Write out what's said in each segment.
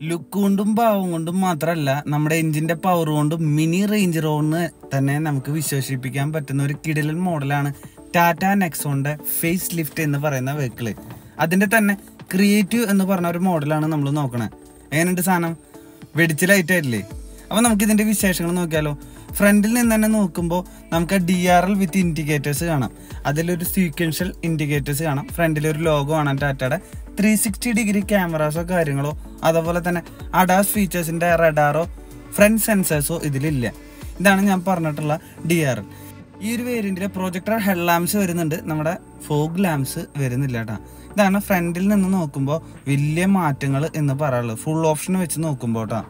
look കൊണ്ടും ഭാവം കൊണ്ടും മാത്രമല്ല നമ്മുടെ എഞ്ചിന്റെ പവർ കൊണ്ടും മിനി റേഞ്ച് റോഡിന് തന്നെ നമുക്ക് വിശ്വസിപ്പിക്കാൻ പറ്റുന്ന ഒരു കിടിലൻ മോഡലാണ് ടാറ്റ നെക്സോണിന്റെ ഫേസ് ലിഫ്റ്റ് എന്ന് പറയുന്ന വെഹിക്കിള് അതിന്റെ തന്നെ ക്രിയേറ്റീവ് എന്ന് പറഞ്ഞ ഒരു മോഡലാണ് നമ്മൾ നോക്കണേ എങ്ങനെയുണ്ട് സാധനം വെടിച്ച് ലൈറ്റ് ആയിട്ടില്ലേ അപ്പൊ നമുക്ക് ഇതിന്റെ വിശേഷങ്ങൾ നോക്കിയാലോ ഫ്രണ്ടിൽ നിന്ന് തന്നെ നോക്കുമ്പോൾ നമുക്ക് D R L with indicators കാണാം അതിലൊരു സീക്വൻഷ്യൽ ഇൻഡിക്കേറ്റേഴ്സ് കാണാം ഫ്രണ്ടിൽ ഒരു ലോഗോ കാണാം ടാറ്റയുടെ ത്രീ സിക്സ്റ്റി ഡിഗ്രി ക്യാമറാസോ കാര്യങ്ങളോ അതുപോലെ തന്നെ അഡാസ് ഫീച്ചേഴ്സിന്റെ റഡാറോ ഫ്രണ്ട് സെൻസേഴ്സോ ഇതിലില്ല ഇതാണ് ഞാൻ പറഞ്ഞിട്ടുള്ള ഡി ആർ എൽ ഈ ഒരു വേരിയന്റിലെ പ്രൊജക്ടർ ഹെഡ് ലാംപ്സ് വരുന്നുണ്ട് നമ്മുടെ ഫോഗ് ലാംപ്സ് വരുന്നില്ല കേട്ടോ ഇതാണ് ഫ്രണ്ടിൽ നിന്ന് നോക്കുമ്പോൾ വലിയ മാറ്റങ്ങൾ എന്ന് പറയാനുള്ളത് ഫുൾ ഓപ്ഷൻ വെച്ച് നോക്കുമ്പോൾ കേട്ടോ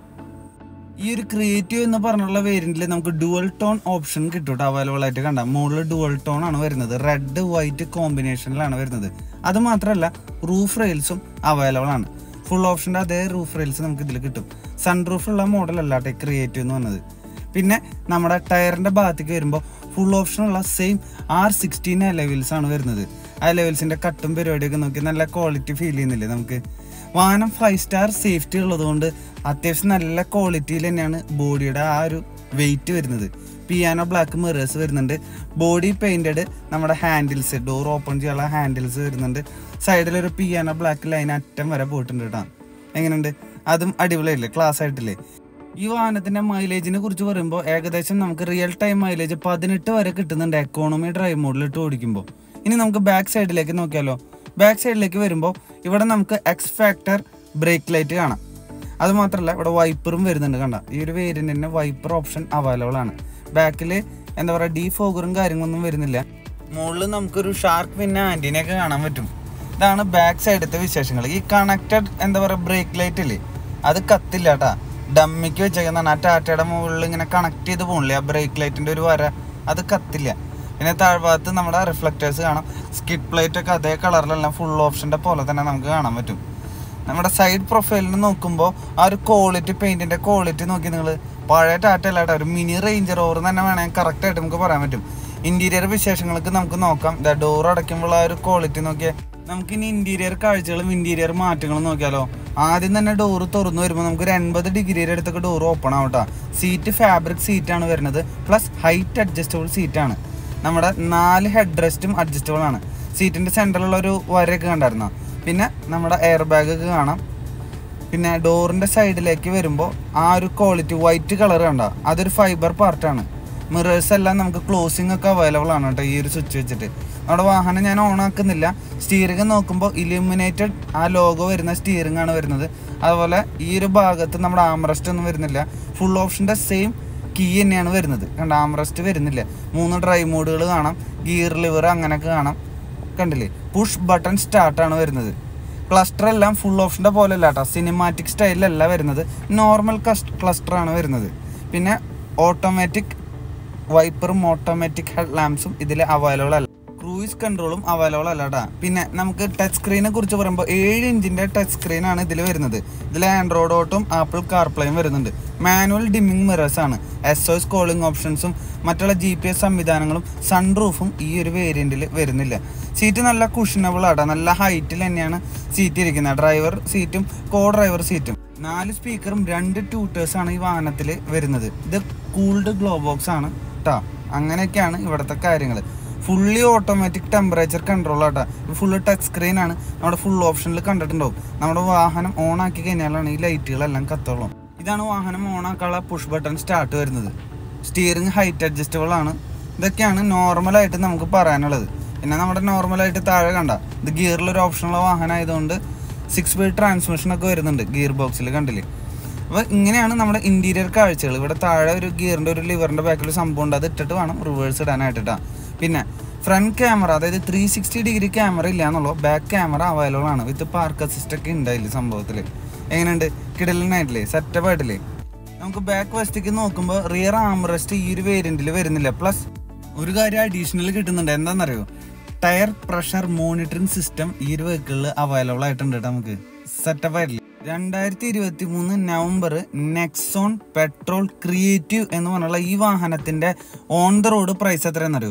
ഈ ഒരു ക്രിയേറ്റീവ് എന്ന് പറഞ്ഞുള്ള വേരിയന്റിൽ നമുക്ക് ഡുവൽ ടോൺ ഓപ്ഷൻ കിട്ടും കേട്ടോ അവൈലബിൾ ആയിട്ട് കണ്ട മുകളിൽ ഡുവൽ ടോൺ ആണ് വരുന്നത് റെഡ് വൈറ്റ് കോമ്പിനേഷനിലാണ് വരുന്നത് അത് മാത്രമല്ല റൂഫ് റെയിൽസും അവൈലബിൾ ആണ് ഫുൾ ഓപ്ഷൻ്റെ അതേ റൂഫ് റെയിൽസ് നമുക്ക് ഇതിൽ കിട്ടും സൺ റൂഫുള്ള മോഡൽ അല്ലാട്ടെ ക്രിയേറ്റീവ് എന്ന് പറഞ്ഞത് പിന്നെ നമ്മുടെ ടയറിന്റെ ഭാഗത്തേക്ക് വരുമ്പോൾ ഫുൾ ഓപ്ഷനുള്ള സെയിം ആർ സിക്സ്റ്റീൻ ലെവൽസ് ആണ് വരുന്നത് ആ ലെവൽസിന്റെ കട്ടും പരിപാടിയൊക്കെ നോക്കി നല്ല ക്വാളിറ്റി ഫീൽ ചെയ്യുന്നില്ലേ നമുക്ക് വാഹനം ഫൈവ് സ്റ്റാർ സേഫ്റ്റി ഉള്ളതുകൊണ്ട് അത്യാവശ്യം നല്ല ക്വാളിറ്റിയിൽ തന്നെയാണ് ബോഡിയുടെ ആ ഒരു വെയിറ്റ് വരുന്നത് പിയാനോ ബ്ലാക്ക് മിറേഴ്സ് വരുന്നുണ്ട് ബോഡി പെയിന്റഡ് നമ്മുടെ ഹാൻഡിൽസ് ഡോർ ഓപ്പൺ ചെയ്യാനുള്ള ഹാൻഡിൽസ് വരുന്നുണ്ട് സൈഡിലൊരു പിയാനോ ബ്ലാക്ക് ലൈൻ അറ്റം വരെ പോയിട്ടുണ്ട് കേട്ടോ എങ്ങനെയുണ്ട് അതും അടിപൊളിയല്ലേ ക്ലാസ് ആയിട്ടില്ലേ ഈ വാഹനത്തിന്റെ മൈലേജിനെ കുറിച്ച് പറയുമ്പോൾ ഏകദേശം നമുക്ക് റിയൽ ടൈം മൈലേജ് പതിനെട്ട് വരെ കിട്ടുന്നുണ്ട് എക്കോണമി ഡ്രൈവ് മോഡിലിട്ട് ഓടിക്കുമ്പോൾ ഇനി നമുക്ക് ബാക്ക് സൈഡിലേക്ക് നോക്കിയാലോ ബാക്ക് സൈഡിലേക്ക് വരുമ്പോൾ ഇവിടെ നമുക്ക് എക്സ് ഫാക്ടർ ബ്രേക്ക് ലൈറ്റ് കാണാം അത് മാത്രമല്ല ഇവിടെ വൈപ്പറും വരുന്നുണ്ട് കണ്ട ഈ ഒരു വേരിയന്റിന് വൈപ്പർ ഓപ്ഷൻ അവൈലബിൾ ആണ് ബാക്കിൽ എന്താ പറയുക ഡീ ഫോഗറും കാര്യങ്ങളൊന്നും വരുന്നില്ല മുകളിൽ നമുക്കൊരു ഷാർക്ക് പിന്നെ ആന്റിനെയൊക്കെ കാണാൻ പറ്റും ഇതാണ് ബാക്ക് സൈഡത്തെ വിശേഷങ്ങൾ ഈ കണക്റ്റഡ് എന്താ പറയുക ബ്രേക്ക് ലൈറ്റ് ഇല്ലേ അത് കത്തില്ല കേട്ടാ ഡമ്മിക്ക് വെച്ചേക്കുന്നതാണ് ആ ടാറ്റയുടെ മുകളിൽ ഇങ്ങനെ കണക്ട് ചെയ്ത് പോകണില്ലേ ആ ബ്രേക്ക് ലൈറ്റിന്റെ ഒരു വര അത് കത്തില്ല പിന്നെ താഴ്ഭാഗത്ത് നമ്മുടെ റിഫ്ലക്റ്റേഴ്സ് കാണാം സ്കിഡ് പ്ലേറ്റ് ഒക്കെ അതേ കളറിലെല്ലാം ഫുൾ ഓപ്ഷന്റെ പോലെ തന്നെ നമുക്ക് കാണാൻ പറ്റും നമ്മുടെ സൈഡ് പ്രൊഫൈലിന് നോക്കുമ്പോൾ ആ ഒരു ക്വാളിറ്റി പെയിന്റിന്റെ ക്വാളിറ്റി നോക്കി നിങ്ങൾ പഴയ ടാറ്റ അല്ലാട്ട ഒരു മിനി റേഞ്ചർ ഓവർ തന്നെ വേണമെങ്കിൽ കറക്റ്റ് ആയിട്ട് നമുക്ക് പറയാൻ പറ്റും ഇന്റീരിയർ വിശേഷങ്ങൾക്ക് നമുക്ക് നോക്കാം ഡോർ അടയ്ക്കുമ്പോൾ ആ ഒരു ക്വാളിറ്റി നോക്കിയാൽ നമുക്ക് ഇനി ഇന്റീരിയർ കാഴ്ചകളും ഇന്റീരിയർ മാറ്റങ്ങളും നോക്കിയാലോ ആദ്യം തന്നെ ഡോർ തുറന്നു വരുമ്പോൾ നമുക്ക് ഒരു എൺപത് ഡിഗ്രിയുടെ അടുത്തൊക്കെ ഡോർ ഓപ്പൺ ആവട്ടാ സീറ്റ് ഫാബ്രിക് സീറ്റാണ് വരുന്നത് പ്ലസ് ഹൈറ്റ് അഡ്ജസ്റ്റബിൾ സീറ്റാണ് നമ്മുടെ നാല് ഹെഡ് റെസ്റ്റും അഡ്ജസ്റ്റബിൾ ആണ് സീറ്റിന്റെ സെന്ററിലുള്ള ഒരു വരയൊക്കെ കണ്ടായിരുന്നോ പിന്നെ നമ്മുടെ എയർ ബാഗ് ഒക്കെ കാണാം പിന്നെ ഡോറിന്റെ സൈഡിലേക്ക് വരുമ്പോൾ ആ ഒരു ക്വാളിറ്റി വൈറ്റ് കളർ കണ്ട അതൊരു ഫൈബർ പാർട്ടാണ് മിറേഴ്സ് എല്ലാം നമുക്ക് ക്ലോസിംഗ് ഒക്കെ അവൈലബിൾ ആണ് കേട്ടോ ഈ ഒരു സ്വിച്ച് വെച്ചിട്ട് നമ്മുടെ വാഹനം ഞാൻ ഓൺ ആക്കുന്നില്ല സ്റ്റിയറിംഗ് നോക്കുമ്പോൾ ഇലുമിനേറ്റഡ് ആ ലോഗോ വരുന്ന സ്റ്റിയറിംഗ് ആണ് വരുന്നത് അതുപോലെ ഈ ഒരു ഭാഗത്ത് നമ്മുടെ ആംറസ്റ്റ് ഒന്നും വരുന്നില്ല ഫുൾ ഓപ്ഷന്റെ സെയിം കീ തന്നെയാണ് വരുന്നത് കണ്ട ആംറസ്റ്റ് വരുന്നില്ല മൂന്ന് ഡ്രൈവ് മോഡുകൾ കാണാം ഗിയർ ലിവർ അങ്ങനെയൊക്കെ കാണാം കണ്ടില്ലേ പുഷ് ബട്ടൺ സ്റ്റാർട്ടാണ് വരുന്നത് ക്ലസ്റ്റർ എല്ലാം ഫുൾ ഓപ്ഷൻ്റെ പോലെ അല്ല കേട്ടോ സിനിമാറ്റിക് സ്റ്റൈലിലല്ല വരുന്നത് നോർമൽ ക്ലസ്റ്റർ ആണ് വരുന്നത് പിന്നെ ഓട്ടോമാറ്റിക് വൈപ്പറും ഓട്ടോമാറ്റിക് ഹെഡ് ലാംപ്സും ഇതിൽ അവൈലബിൾ അല്ല ക്രൂയിസ് കൺട്രോളും അവൈലബിൾ അല്ല കേട്ടോ പിന്നെ നമുക്ക് ടച്ച് സ്ക്രീനെ കുറിച്ച് പറയുമ്പോൾ ഏഴ് ഇഞ്ചിന്റെ ടച്ച് സ്ക്രീൻ ആണ് ഇതിൽ വരുന്നത് ഇതിൽ ആൻഡ്രോയിഡ് ഓട്ടും ആപ്പിൾ കാർപ്ലേയും വരുന്നുണ്ട് മാനുവൽ ഡിമ്മിങ് മിറേഴ്സ് ആണ് എസ് ഒ എസ് കോളിംഗ് ഓപ്ഷൻസും മറ്റുള്ള ജി പി എസ് സംവിധാനങ്ങളും സൺറൂഫും ഈ ഒരു വേരിയന്റിൽ വരുന്നില്ല സീറ്റ് നല്ല കുഷനബിൾ ആട്ടോ നല്ല ഹൈറ്റിൽ തന്നെയാണ് സീറ്റ് ഇരിക്കുന്നത് ഡ്രൈവർ സീറ്റും കോ ഡ്രൈവർ സീറ്റും നാല് സ്പീക്കറും രണ്ട് ട്യൂട്ടേഴ്സ് ആണ് ഈ വാഹനത്തിൽ വരുന്നത് ഇത് കൂൾഡ് ഗ്ലോ ബോക്സ് ആണ് കേട്ടോ അങ്ങനെയൊക്കെയാണ് ഇവിടുത്തെ കാര്യങ്ങൾ ഫുള്ളി ഓട്ടോമാറ്റിക് ടെമ്പറേച്ചർ കൺട്രോൾ ആട്ടാ ഫുള്ള് ടച്ച് സ്ക്രീൻ ആണ് നമ്മുടെ ഫുൾ ഓപ്ഷനിൽ കണ്ടിട്ടുണ്ടാവും നമ്മുടെ വാഹനം ഓൺ ആക്കി കഴിഞ്ഞാലാണ് ഈ ലൈറ്റുകളെല്ലാം കത്തോളം ഇതാണ് വാഹനം ഓൺ ആക്കാനുള്ള പുഷ് ബട്ടൺ സ്റ്റാർട്ട് വരുന്നത് സ്റ്റിയറിംഗ് ഹൈറ്റ് അഡ്ജസ്റ്റബിൾ ആണ് ഇതൊക്കെയാണ് നോർമലായിട്ട് നമുക്ക് പറയാനുള്ളത് പിന്നെ നമ്മുടെ നോർമലായിട്ട് താഴെ കണ്ട ഇത് ഗിയറിലൊരു ഓപ്ഷനുള്ള വാഹനം ആയതുകൊണ്ട് സിക്സ് സ്പീഡ് ട്രാൻസ്മിഷൻ ഒക്കെ വരുന്നുണ്ട് ഗിയർ ബോക്സിൽ കണ്ടില്ലേ അപ്പോൾ ഇങ്ങനെയാണ് നമ്മുടെ ഇന്റീരിയർ കാഴ്ചകൾ ഇവിടെ താഴെ ഒരു ഗിയറിന്റെ ഒരു ലിവറിന്റെ ബാക്കിൽ ഒരു സംഭവം ഉണ്ട് അത് ഇട്ടിട്ട് വേണം റിവേഴ്സ് ഇടാനായിട്ടാ പിന്നെ ഫ്രണ്ട് ക്യാമറ അതായത് ത്രീ സിക്സ്റ്റി ഡിഗ്രി ക്യാമറ ഇല്ല എന്നുള്ളൂ ബാക്ക് ക്യാമറ അവൈലബിൾ ആണ് വിത്ത് പാർക്ക് അസിസ്റ്റ് ഒക്കെ ഉണ്ടായില്ലേ സംഭവത്തിൽ എങ്ങനെയുണ്ട് കിടലിനായിട്ടില്ലേ സെറ്റപ്പ് ആയിട്ടില്ലേ നമുക്ക് ബാക്ക് വശത്തേക്ക് നോക്കുമ്പോൾ റിയർ ആംറസ്റ്റ് ഈ ഒരു വേരിയന്റിൽ വരുന്നില്ല പ്ലസ് ഒരു കാര്യം അഡീഷണൽ കിട്ടുന്നുണ്ട് എന്താണെന്നറിയോ ടയർ പ്രഷർ മോണിറ്ററിംഗ് സിസ്റ്റം ഈ ഒരു വെഹിക്കിളിൽ അവൈലബിൾ ആയിട്ടുണ്ട് കേട്ടോ നമുക്ക് സെറ്റപ്പ് ആയിട്ടില്ല രണ്ടായിരത്തി ഇരുപത്തി മൂന്ന് നവംബർ നെക്സോൺ പെട്രോൾ ക്രിയേറ്റീവ് എന്ന് പറഞ്ഞുള്ള ഈ വാഹനത്തിന്റെ ഓൺ ദ റോഡ് പ്രൈസ് എത്രയാണെന്നറിയോ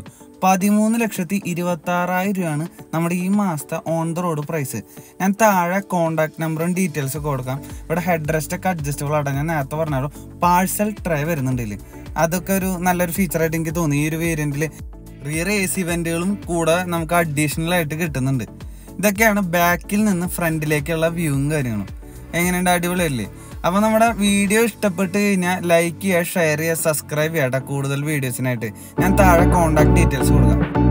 പതിമൂന്ന് ലക്ഷത്തി ഇരുപത്തി ആറായിരം രൂപയാണ് നമ്മുടെ ഈ മാസത്തെ ഓൺ ദ റോഡ് പ്രൈസ് ഞാൻ താഴെ കോൺടാക്ട് നമ്പറും ഡീറ്റെയിൽസ് ഒക്കെ കൊടുക്കാം ഇവിടെ ഹെഡ് റെസ്റ്റ് ഒക്കെ അഡ്ജസ്റ്റബിൾ ആണ് ഞാൻ നേരത്തെ പറഞ്ഞാലോ പാഴ്സൽ ട്രേ വരുന്നുണ്ട് ഇതില് അതൊക്കെ ഒരു നല്ലൊരു ഫീച്ചറായിട്ട് എനിക്ക് തോന്നി ഈ ഒരു വേരിയന്റിൽ റിയർ എ സി വെന്റുകളും കൂടെ നമുക്ക് അഡീഷണൽ ആയിട്ട് കിട്ടുന്നുണ്ട് ഇതൊക്കെയാണ് ബാക്കിൽ നിന്ന് ഫ്രണ്ടിലേക്കുള്ള വ്യൂവും കാര്യങ്ങളും എങ്ങനെയുണ്ട് അടിപൊളിയല്ലേ അപ്പൊ നമ്മുടെ വീഡിയോ ഇഷ്ടപ്പെട്ട് കഴിഞ്ഞാൽ ലൈക്ക് ചെയ്യുക ഷെയർ ചെയ്യുക സബ്സ്ക്രൈബ് ചെയ്യുക കൂടുതൽ വീഡിയോസിനായിട്ട് ഞാൻ താഴെ കോൺടാക്ട് ഡീറ്റെയിൽസ് കൊടുക്കാം